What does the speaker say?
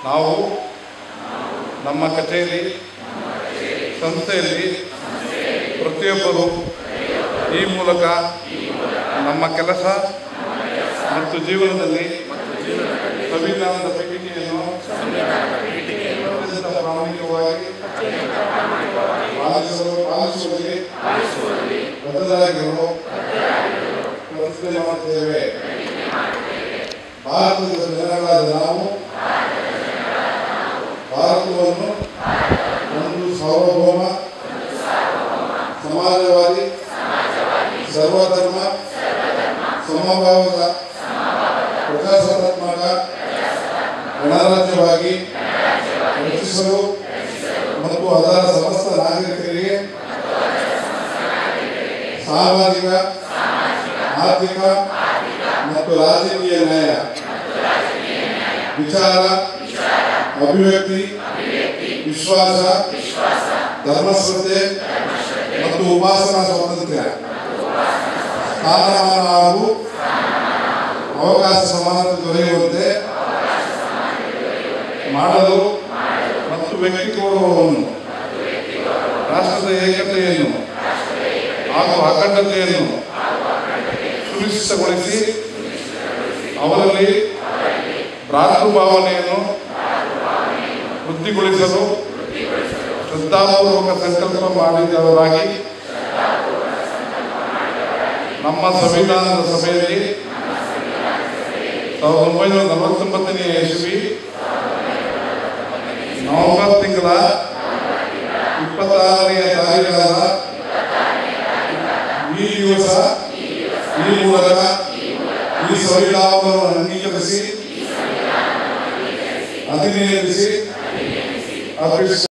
ನಾವು ನಮ್ಮ ಕಚೇರಿ ಸಂಸ್ಥೆಯಲ್ಲಿ ಪ್ರತಿಯೊಬ್ಬರು ಈ ಮೂಲಕ ನಮ್ಮ ಕೆಲಸ ಮತ್ತು ಜೀವನದಲ್ಲಿ ಸಂವಿಧಾನದ ಪೀಠಿಕೆಯನ್ನು ಅತ್ಯಂತ ಪ್ರಾಮಾಣಿಕವಾಗಿ ಪಾಲಿಸಲು ಪಾಲಿಸುವಲ್ಲಿ ಬದ್ಧರಾಗಿರಲು ಪ್ರತಿಜ್ಞೆ ಮಾಡುತ್ತೇವೆ ಭಾರತದ ಜನಗಳಾದ ನಾವು ಭಾರತವನ್ನು ಒಂದು ಸಾರ್ವಭೌಮ ಸಮಾಜವಾದಿ ಸರ್ವಧರ್ಮ ಸಮಭಾವದ ಪ್ರಜಾಸತ್ತಾತ್ಮಕ ಗಣರಾಜ್ಯವಾಗಿ ರಚಿಸಲು ಮತ್ತು ಅದರ ಸಮಸ್ತ ನಾಗರಿಕರಿಗೆ ಸಾಮಾಜಿಕ ಆರ್ಥಿಕ ಮತ್ತು ರಾಜಕೀಯ ನ್ಯಾಯ ವಿಚಾರ ಅಭಿವ್ಯಕ್ತಿ ವಿಶ್ವಾಸ ಧರ್ಮಶ್ರದ್ಧೆ ಮತ್ತು ಉಪಾಸನಾ ಸ್ವಾತಂತ್ರ್ಯ ಸ್ಥಾನಮಾನ ಹಾಗೂ ಅವಕಾಶ ಸಮಾನತೆ ದೊರೆಯುವಂತೆ ಮಾಡಲು ಮತ್ತು ವ್ಯಕ್ತಿ ಗೌರವವನ್ನು ರಾಷ್ಟ್ರದ ಏಕತೆಯನ್ನು ಹಾಗೂ ಅಖಂಡತೆಯನ್ನು ಸುನಿಶ್ಚಿತಗೊಳಿಸಿ ಅವರಲ್ಲಿ ಭ್ರಾತೃಭಾವನೆಯನ್ನು ವೃದ್ಧಿಗೊಳಿಸಲು ಶ್ರದ್ಧಾಪೂರ್ವಕ ಸಂಕಲ್ಪ ಮಾಡಿದವರಾಗಿ ನಮ್ಮ ಸಂವಿಧಾನದ ಸಭೆಯಲ್ಲಿ ಸಾವಿರದ ಒಂಬೈನೂರ ನಲವತ್ತೊಂಬತ್ತನೇ ಇಸ್ವಿ ನವೆಂಬರ್ ತಿಂಗಳ ಇಪ್ಪತ್ತಾರನೆಯ ತಾರೀಖಾದ ಈ ದಿವಸ ಈ ಮೂಲಕ ಈ ಸಂವಿಧಾನವನ್ನು ಅಂಗೀಕರಿಸಿ ಅಧಿನಿಯಮಿಸಿ ಅರ್ಪಿಸಿ